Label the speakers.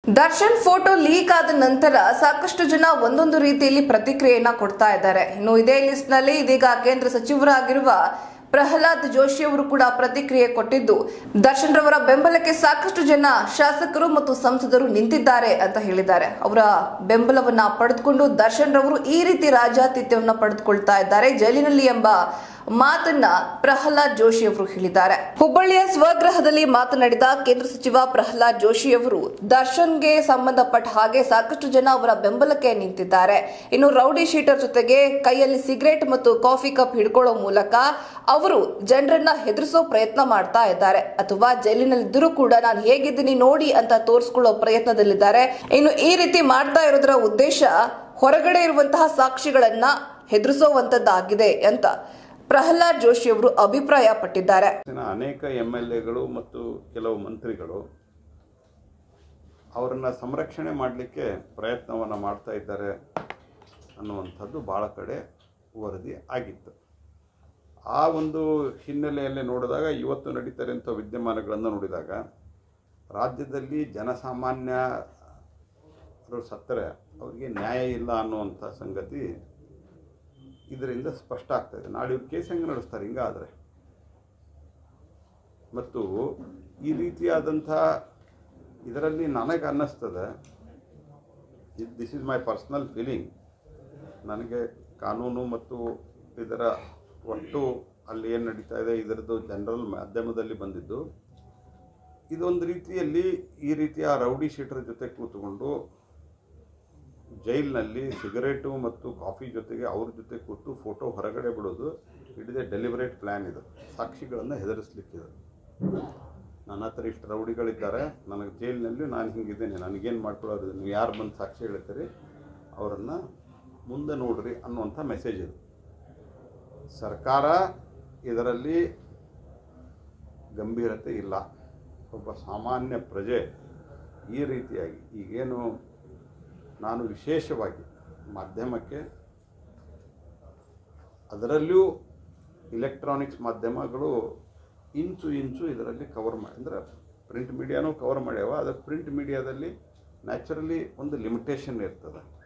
Speaker 1: Darshan photo leak ಆದ ನಂತರ ಸಾಕಷ್ಟು ಜನ ಒಂದೊಂದು ರೀತಿಯಲ್ಲಿ ಪ್ರತಿಕ್ರಿಯೆಯನ್ನ ಕೊಡ್ತಾ ಇದ್ದಾರೆ ಇನ್ನು ಇದೇ ಲಿಸ್ಟ್ ನಲ್ಲಿ ಇದೀಗ ಕೇಂದ್ರ ಸಚಿವರಾಗಿರುವ ಪ್ರಹ್ಲಾದ್ ಜೋಶಿ ಅವರು ಕೂಡ ಪ್ರತಿಕ್ರಿಯೆ ಕೊಟ್ಟಿದ್ದು ದರ್ಶನ್ ರವರ ಬೆಂಬಲಕ್ಕೆ ಸಾಕಷ್ಟು ಜನ ಶಾಸಕರು ಮತ್ತು ಸಂಸದರು ನಿಂತಿದ್ದಾರೆ ಅಂತ ಹೇಳಿದ್ದಾರೆ ಅವರ ಬೆಂಬಲವನ್ನ ಪಡೆದುಕೊಂಡು ದರ್ಶನ್ ರವರು ಈ ರೀತಿ ರಾಜಾತಿಥ್ಯವನ್ನ ಪಡೆದುಕೊಳ್ತಾ ಇದ್ದಾರೆ ಜೈಲಿನಲ್ಲಿ ಎಂಬ ಮಾತನ್ನ ಪ್ರಹ್ಲಾದ್ ಜೋಶಿ ಅವರು ಹೇಳಿದ್ದಾರೆ ಹುಬ್ಬಳ್ಳಿಯ ಸ್ವಗೃಹದಲ್ಲಿ ಮಾತನಾಡಿದ ಕೇಂದ್ರ ಸಚಿವ ಪ್ರಹ್ಲಾದ್ ಜೋಶಿ ಅವರು ದರ್ಶನ್ಗೆ ಸಂಬಂಧಪಟ್ಟ ಹಾಗೆ ಸಾಕಷ್ಟು ಜನ ಅವರ ಬೆಂಬಲಕ್ಕೆ ನಿಂತಿದ್ದಾರೆ ಇನ್ನು ರೌಡಿ ಶೀಟರ್ ಜೊತೆಗೆ ಕೈಯಲ್ಲಿ ಸಿಗರೇಟ್ ಮತ್ತು ಕಾಫಿ ಕಪ್ ಹಿಡ್ಕೊಳ್ಳೋ ಮೂಲಕ ಅವರು ಜನರನ್ನ ಹೆದರಿಸೋ ಪ್ರಯತ್ನ ಮಾಡ್ತಾ ಇದ್ದಾರೆ ಅಥವಾ ಜೈಲಿನಲ್ಲಿದ್ದರೂ ಕೂಡ ನಾನು ಹೇಗಿದ್ದೀನಿ ನೋಡಿ ಅಂತ ತೋರಿಸ್ಕೊಳ್ಳೋ ಪ್ರಯತ್ನದಲ್ಲಿದ್ದಾರೆ ಇನ್ನು ಈ ರೀತಿ ಮಾಡ್ತಾ ಇರೋದರ ಉದ್ದೇಶ ಹೊರಗಡೆ ಇರುವಂತಹ ಸಾಕ್ಷಿಗಳನ್ನ ಹೆದರಿಸುವಂತದ್ದಾಗಿದೆ ಅಂತ ಪ್ರಹ್ಲಾದ್ ಜೋಶಿ ಅವರು ಅಭಿಪ್ರಾಯ ಪಟ್ಟಿದ್ದಾರೆ
Speaker 2: ಇವತ್ತಿನ ಅನೇಕ ಎಮ್ ಎಲ್ ಎಗಳು ಮತ್ತು ಕೆಲವು ಮಂತ್ರಿಗಳು ಅವರನ್ನು ಸಂರಕ್ಷಣೆ ಮಾಡಲಿಕ್ಕೆ ಪ್ರಯತ್ನವನ್ನು ಮಾಡ್ತಾ ಇದ್ದಾರೆ ಅನ್ನುವಂಥದ್ದು ಭಾಳ ಕಡೆ ವರದಿ ಆಗಿತ್ತು ಆ ಒಂದು ಹಿನ್ನೆಲೆಯಲ್ಲಿ ನೋಡಿದಾಗ ಇವತ್ತು ನಡೀತಾರಂಥ ವಿದ್ಯಮಾನಗಳನ್ನು ನೋಡಿದಾಗ ರಾಜ್ಯದಲ್ಲಿ ಜನಸಾಮಾನ್ಯರು ಸತ್ತರೆ ಅವರಿಗೆ ನ್ಯಾಯ ಇಲ್ಲ ಅನ್ನುವಂಥ ಸಂಗತಿ ಇದರಿಂದ ಸ್ಪಷ್ಟ ಆಗ್ತಾಯಿದೆ ನಾಳೆ ಇವ್ರು ಕೇಸ್ ಹೆಂಗೆ ನಡೆಸ್ತಾರೆ ಹಿಂಗಾದರೆ ಮತ್ತು ಈ ರೀತಿಯಾದಂಥ ಇದರಲ್ಲಿ ನನಗೆ ಅನ್ನಿಸ್ತದೆ this is my personal feeling ನನಗೆ ಕಾನೂನು ಮತ್ತು ಇದರ ಒಟ್ಟು ಅಲ್ಲಿ ಏನು ನಡೀತಾ ಇದೆ ಇದರದ್ದು ಜನರಲ್ ಮಾಧ್ಯಮದಲ್ಲಿ ಬಂದಿದ್ದು ಇದೊಂದು ರೀತಿಯಲ್ಲಿ ಈ ರೀತಿಯ ರೌಡಿ ಶೀಟರ್ ಜೊತೆ ಕೂತ್ಕೊಂಡು ಜೈಲಿನಲ್ಲಿ ಸಿಗರೇಟು ಮತ್ತು ಕಾಫಿ ಜೊತೆಗೆ ಅವ್ರ ಜೊತೆ ಕೂತು ಫೋಟೋ ಹೊರಗಡೆ ಬಿಡೋದು it is a deliberate plan ಇದು ಸಾಕ್ಷಿಗಳನ್ನು ಹೆದರಿಸ್ಲಿಕ್ಕಿದೆ ನನ್ನ ಹತ್ರ ಇಷ್ಟು ರೌಡಿಗಳಿದ್ದಾರೆ ನನಗೆ ಜೈಲಿನಲ್ಲಿ ನಾನು ಹಿಂಗಿದ್ದೇನೆ ನನಗೇನು ಮಾಡ್ಕೊಳ್ಳೋದು ನೀವು ಯಾರು ಬಂದು ಸಾಕ್ಷಿ ಹೇಳ್ತೀರಿ ಅವರನ್ನು ಮುಂದೆ ನೋಡ್ರಿ ಅನ್ನುವಂಥ ಮೆಸೇಜ್ ಇದು ಸರ್ಕಾರ ಇದರಲ್ಲಿ ಗಂಭೀರತೆ ಇಲ್ಲ ಒಬ್ಬ ಸಾಮಾನ್ಯ ಪ್ರಜೆ ಈ ರೀತಿಯಾಗಿ ಈಗೇನು ನಾನು ವಿಶೇಷವಾಗಿ ಮಾಧ್ಯಮಕ್ಕೆ ಅದರಲ್ಲಿಯೂ ಇಲೆಕ್ಟ್ರಾನಿಕ್ಸ್ ಮಾಧ್ಯಮಗಳು ಇಂಚು ಇಂಚು ಇದರಲ್ಲಿ ಕವರ್ ಮಾಡಿ ಅಂದರೆ ಪ್ರಿಂಟ್ ಮೀಡಿಯಾನೂ ಕವರ್ ಮಾಡ್ಯಾವ ಆದರೆ ಪ್ರಿಂಟ್ ಮೀಡಿಯಾದಲ್ಲಿ ನ್ಯಾಚುರಲಿ ಒಂದು ಲಿಮಿಟೇಷನ್ ಇರ್ತದೆ